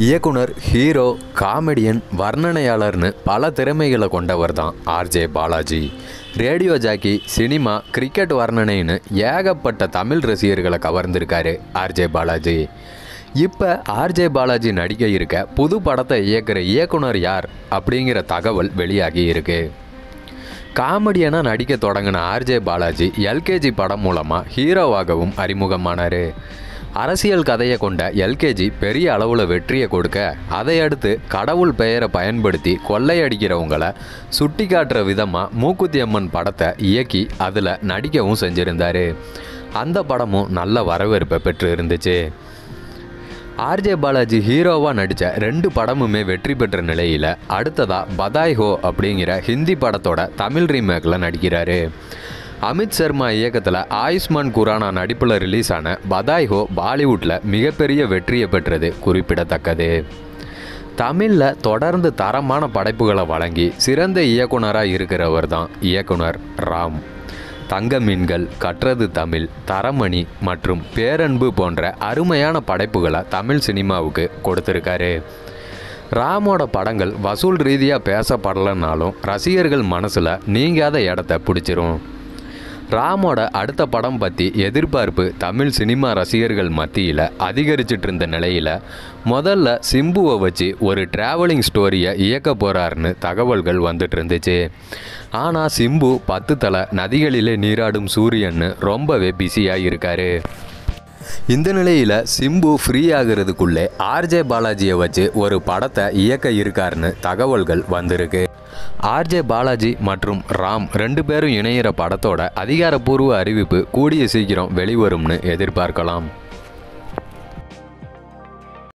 இயக்குனர் hero comedian வர்ணனையாளர்னு பல திறமைகளை கொண்டவர் தான் RJ Balaji radio jockey cinema cricket வர்ணனைன்னு ஏகப்பட்ட தமிழ் ரசிகர்களை கவர்ந்திருக்காரு ஆர்ஜே பாலாஜி இப்போ ஆர்ஜே பாலாஜி நடிக்க இருக்க புது படத்தை இயக்குற இயக்குனர் யார் அப்படிங்கிற தகவல் வெளியாகி இருக்கு காமெடியனாக நடிக்க தொடங்கின ஆர்ஜே பாலாஜி எல்கேஜி படம் மூலமாக ஹீரோவாகவும் அறிமுகமானார் அரசியல் கதையை கொண்ட எல்கேஜி பெரிய அளவில் வெற்றியை கொடுக்க அதை அடுத்து கடவுள் பெயரை பயன்படுத்தி கொள்ளையடிக்கிறவங்கள சுட்டி காட்டுற விதமாக மூக்குத்தி அம்மன் படத்தை இயக்கி அதில் நடிக்கவும் செஞ்சுருந்தார் அந்த படமும் நல்ல வரவேற்பை பெற்று இருந்துச்சு ஆர்ஜே பாலாஜி ஹீரோவாக நடித்த ரெண்டு படமுமே வெற்றி பெற்ற நிலையில் அடுத்ததாக பதாய் ஹோ அப்படிங்கிற ஹிந்தி படத்தோட தமிழ் ரீமேக்கில் நடிக்கிறாரு அமித் சர்மா இயக்கத்தில் ஆயுஷ்மான் குரானா நடிப்பில் ரிலீஸ் ஆன பதாய் ஹோ பாலிவுட்டில் மிகப்பெரிய வெற்றியை பெற்றது குறிப்பிடத்தக்கது தமிழில் தொடர்ந்து தரமான படைப்புகளை வழங்கி சிறந்த இயக்குனராக இருக்கிறவர் தான் இயக்குனர் ராம் தங்க மீன்கள் கற்றது தமிழ் தரமணி மற்றும் பேரன்பு போன்ற அருமையான படைப்புகளை தமிழ் சினிமாவுக்கு கொடுத்துருக்காரு ராமோட படங்கள் வசூல் ரீதியாக பேசப்படலைனாலும் ரசிகர்கள் மனசில் நீங்காத இடத்த பிடிச்சிரும் ராமோட அடுத்த படம் பற்றி எதிர்பார்ப்பு தமிழ் சினிமா ரசிகர்கள் மத்தியில் அதிகரிச்சிட்டு இருந்த நிலையில் முதல்ல சிம்புவை வச்சு ஒரு ட்ராவலிங் ஸ்டோரியை இயக்க போகிறாருன்னு தகவல்கள் வந்துட்டு இருந்துச்சு ஆனால் சிம்பு பத்து தலை நதிகளிலே நீராடும் சூரியன்னு ரொம்பவே பிஸியாக இருக்காரு இந்த நிலையில் சிம்பு ஃப்ரீ ஆகிறதுக்குள்ளே ஆர்ஜே பாலாஜியை வச்சு ஒரு படத்தை இயக்க இருக்காருன்னு தகவல்கள் வந்திருக்கு ஆர்ஜே பாலாஜி மற்றும் ராம் ரெண்டு பேரும் இணையிற படத்தோட அதிகாரப்பூர்வ அறிவிப்பு கூடிய சீக்கிரம் வெளிவரும்னு எதிர்பார்க்கலாம்